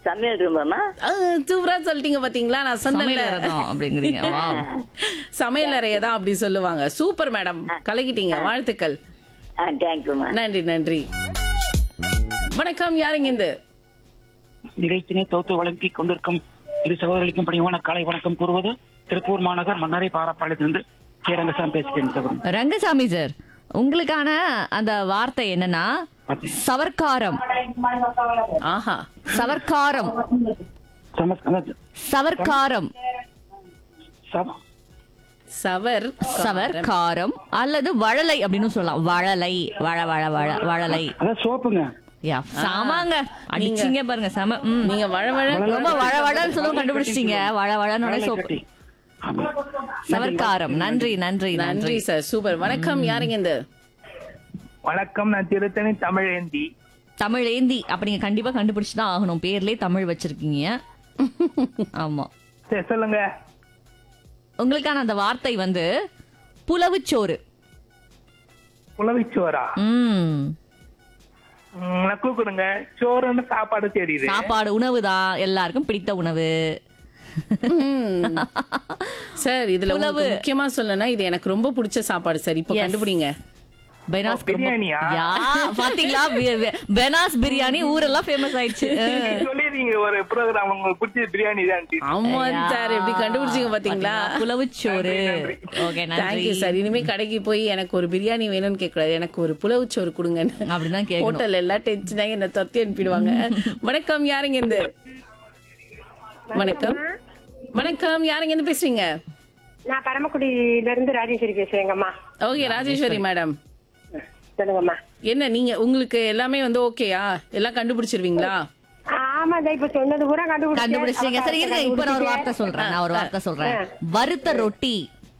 சமையல் ரூமாமா சூப்பரா சொல்லிட்டீங்க பாத்தீங்களா நான் சொன்னேன்ல சமையல் தான் அப்படிங்கிறீங்க வா சமையல் அறையை தான் அப்படி சொல்லுவாங்க சூப்பர் மேடம் கலக்கிட்டீங்க வாழ்த்துக்கள் ஆ தேங்க்யூமா நன்றி நன்றி வணக்கம் யாருங்க இந்த நிகழ்ச்சினை தொகுத்து வழங்கிக் கொண்டிருக்கும் இரு சகோதரிக்கும் பணிவான காலை வணக்கம் கூறுவது திருப்பூர் மாநகர் மன்னாரை பாராப்பாளையத்திலிருந்து கே ரங்கசாமி பேசுகிறேன் சகோதரன் ரங்கசாமி சார் உங்களுக்கான அந்த வார்த்தை என்னன்னா சவர்க்காரம் ஆஹா சவர்க்காரம் சமஸ்- அதாவது சவர்க்காரம் சம- சவர் சவர்க்காரம் அல்லது வழலை அப்படின்னு சொல்லலாம் வழலை வழ வழ வழ வழலை அதான் சோப்புங்க யா சாமாங்க அடிச்சீங்க பாருங்க செம ம். நீங்க வழவழ ரொம்ப வழ வழன்னு சொல்லுவோம் கண்டுபிடிச்சிட்டீங்க வழ வழன்னு சோப்பு ஆமா. சவர்க்காரம் நன்றி நன்றி நன்றி நன்றி சார் சூப்பர் வணக்கம் யாருங்க இந்த வணக்கம் நான் திருத்தணி தமிழேந்தி தமிழ் ஏந்தி அப்ப நீங்க கண்டிப்பா கண்டுபிடிச்சு தான் ஆகணும் பேர்லயே தமிழ் வச்சிருக்கீங்க ஆமா சரி சொல்லுங்க உங்களுக்கான அந்த வார்த்தை வந்து புலவுச்சோறு புலவிச்சோரா ம் ம், நான் கூப்பிடுங்க சோறுன்னு சாப்பாடு தெரியுது சாப்பாடு உணவு தான் எல்லாருக்கும் பிடித்த உணவு ம். சார் இதுல உங்களுக்கு முக்கியமா சொல்லணும்னா இது எனக்கு ரொம்ப பிடிச்ச சாப்பாடு சார் இப்போ Yes. கண்டுபிடிங்க பெனாஸ் ஓ, பிரியாணியா? யா பாத்தீங்களா பி- பி- பெனாஸ் பிரியாணி ஊரெல்லாம் ஃபேமஸ் ஆயிடுச்சு நீங்க சொல்லிருக்கீங்க ஒரு ப்ரோக்ராம் உங்களுக்கு பிடிச்ச பிரியாணி தான் ஆமா சார் எப்படி கண்டுபிடிச்சீங்க பாத்தீங்களா புலவுச்சோறு ஓகே நன்றி தேங்க்யூ சார் இனிமே கடைக்கு போய் எனக்கு ஒரு பிரியாணி வேணும்னு கேட்கக்கூடாது எனக்கு ஒரு புலவுச்சோறு கொடுங்க அப்படிதான் கேட்கணும் ஹோட்டல் எல்லாம் டென்ஷனாக என்ன தொத்தி அனுப்பிடுவாங்க வணக்கம் யாருங்க இருந்து வணக்கம் வணக்கம் யாருங்க இருந்து பேசுறீங்க நான் பரமக்குடியில இருந்து ராஜேஸ்வரி பேசுறேங்கம்மா ஓகே ராஜேஸ்வரி மேடம் சொல்லுங்கம்மா என்ன நீங்க உங்களுக்கு எல்லாமே வந்து ஓகேயா எல்லாம் கண்டுபிடிச்சிருவீங்களா ஆமா தான் இப்ப சொன்னது பூரா கண்டுபிடிச்சீங்க சரி இருங்க இப்ப நான் ஒரு வார்த்தை சொல்றேன் நான் ஒரு வார்த்தை சொல்றேன் வறுத்த ரொட்டி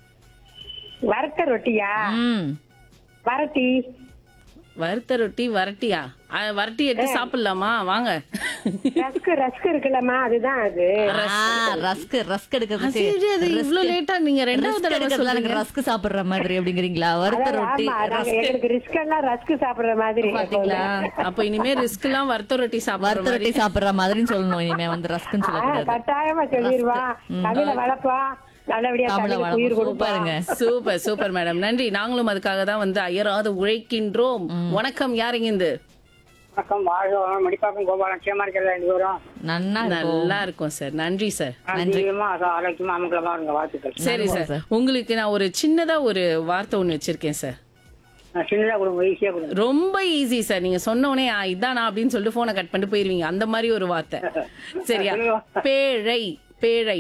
வறுத்த ரொட்டியா ம் வரட்டி வறுத்த ரொட்டி வரட்டியா அஹ், வரட்டி எடுத்து சாப்பிடலாமா வாங்க ரஸ்க் ரஸ்க் இருக்குல்லம்மா அதுதான் அது ரஸ்க் ரஸ்க் எடுக்கிறது அது இது, அது இவ்ளோ லேட்டா நீங்க ரெண்டாவது ரஸ்க் தடவை எடுக்கிறதுல எனக்கு சொல்றீங்க ரஸ்க் சாப்பிடுற மாதிரி அப்படிங்கிறீங்களா வறுத்த அதான் ரொட்டி ஆமா நாங்க எங்களுக்கு ரிஸ்க் எல்லாம் ரஸ்க் சாப்பிடுற மாதிரி பாத்தீங்களா அப்ப இனிமே ரிஸ்க் எல்லாம் வறுத்த ரொட்டி சாப்பிடுற வறுத்த மாதிரி ரொட்டி சாப்பிடுற மாதிரின்னு சொல்லணும் இனிமே வந்து ரஸ்க்னு ஆ, சொல்லக்கூடாது கட்டாயமா சொல்லிடுவா தமிழ வளர்ப்பா நல்லபடியா தமிழ தமிழுக்கு உயிர் வளர்ப்பு கொடுப்பா சூப்பருங்க சூப்பர் சூப்பர் மேடம் நன்றி நாங்களும் அதுக்காக தான் வந்து அயராது உழைக்கின்றோம் வணக்கம் யாருங்க இந்த வணக்கம் வாழ்க மடிப்பாக்கம் கோபாலம் சேமா இருக்கிறதா ரெண்டு பேரும் நன்னா இருக்கும் நல்லா இருக்கும் சார் நன்றி சார் அதிகமா ஆரோக்கியமா அமங்கலமா இருங்க வாழ்த்துக்கள் சரி சார் உங்களுக்கு நான் ஒரு சின்னதா ஒரு வார்த்தை ஒண்ணு வச்சிருக்கேன் சார் நான் சின்னதா கொடுங்க ஈஸியா கொடுங்க ரொம்ப ஈஸி சார் நீங்க சொன்ன உடனே "ஆ, இதானா அப்படின்னு சொல்லிட்டு போனை கட் பண்ணிட்டு போயிருவீங்க அந்த மாதிரி ஒரு வார்த்தை சரியா பேழை பேழை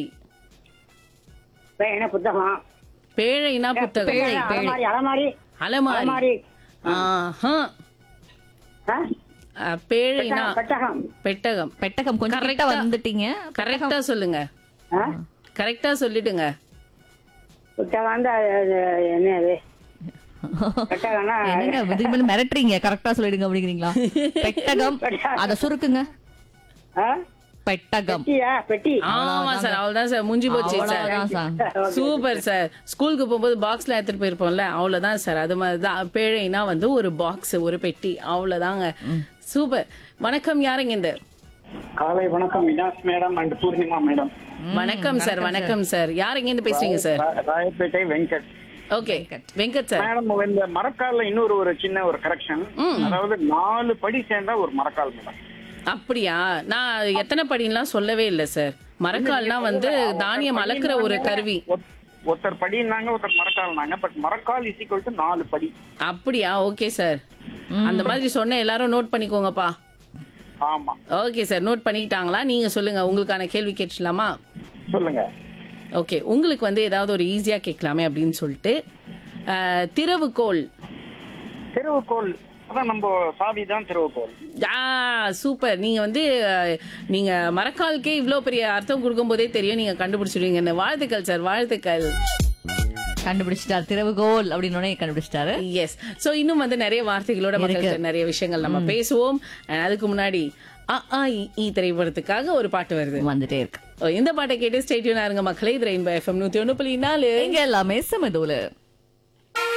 வே, என்ன புத்தகம் பேழைனா புத்தகம் அலமாரி அலமாரி அலமாரி அலமாரி ஆஹா ஆ? அஹ், பேழைனா பெட்டகம் பெட்டகம் பெட்டகம் கொஞ்சம் Correct கரெக்டா ஆ- வந்துட்டீங்க கரெக்டா சொல்லுங்க ஆ? கரெக்டா சொல்லிடுங்க புத்தகம் வந்து அது- அது என்ன அது பெட்டகம்னா என்னங்க இதுக்கு மேல மிரட்டுறீங்க கரெக்டா சொல்லிடுங்க அப்படிங்கிறீங்களா பெட்டகம் அத சுருக்குங்க ஆ? பெட்டகம் பெட்டியா பெட்டி ஆமா சார் அவ்வளவுதான் சார் முடிஞ்சு போச்சு சார் அவ்வளவுதான் சார் சூப்பர் சார் ஸ்கூலுக்கு போகும்போது பாக்ஸ்ல எடுத்துட்டு போயிருப்போம்ல அவ்வளவுதான் சார் அது மாதிரி தான் பேழைனா வந்து ஒரு பாக்ஸ் ஒரு பெட்டி அவ்வளவுதாங்க சூப்பர் வணக்கம் யாருங்க இந்த காலை வணக்கம் Vinas madam and Poornima madam வணக்கம் சார் வணக்கம் சார் யாருங்க இருந்து பேசுறீங்க சார் ரா- Royapettah Venkat okay Venkat sir madam இந்த மரக்கால்ல இன்னொரு ஒரு சின்ன ஒரு கரெக்ஷன் அதாவது நாலு படி சேர்ந்தா ஒரு மரக்கால் மேடம் அப்படியா நான் எத்தனை படின்லாம் சொல்லவே இல்லை சார் மரக்கால்னா வந்து தானியம் அளக்குற ஒரு கருவி ஒத்- ஒருத்தர் படினாங்க ஒருத்தர் மரக்கால்னாங்க பட் மரக்கால் இஸ் ஈக்குவல் டு நாலு படி அப்படியா ஓகே சார் அந்த மாதிரி சொன்ன எல்லாரும் நோட் பண்ணிக்கோங்கப்பா ஆமா ஓகே சார் நோட் பண்ணிக்கிட்டாங்களா நீங்க சொல்லுங்க உங்களுக்கான கேள்வி கேட்டுலாமா சொல்லுங்க ஓகே உங்களுக்கு வந்து ஏதாவது ஒரு ஈஸியா கேட்கலாமே அப்படின்னு சொல்லிட்டு அஹ், திறவுகோல் திருவுக்கோள் அதான் நம்ம சாவி தான் திருவுக்கோள் ஆ சூப்பர் நீங்க வந்து அஹ், நீங்க மரக்காலுக்கே இவ்ளோ பெரிய அர்த்தம் கொடுக்கும் போதே தெரியும் நீங்க கண்டுபிடிச்சிருவீங்கன்னு வாழ்த்துக்கள் சார் வாழ்த்துக்கள் கண்டுபிடிச்சிட்டாரு திறவுகோல் அப்படின்னு கண்டுபிடிச்சிட்டாரு எஸ் சோ இன்னும் வந்து நிறைய வார்த்தைகளோட மக்கள்கிட்ட நிறைய விஷயங்கள் நம்ம பேசுவோம் And அதுக்கு முன்னாடி அ ஆ இ, ஈ திரைப்படத்துக்காக ஒரு பாட்டு வருது வந்துட்டே இருக்கு ஓ, இந்த பாட்டை கேட்டு ஸ்டேட்யூனா இருங்க மக்களே இது ரெயின்போ எஃப்எம் நூத்தி ஒண்ணு புள்ளி நாலு எங்க எல்லாமே சமதூல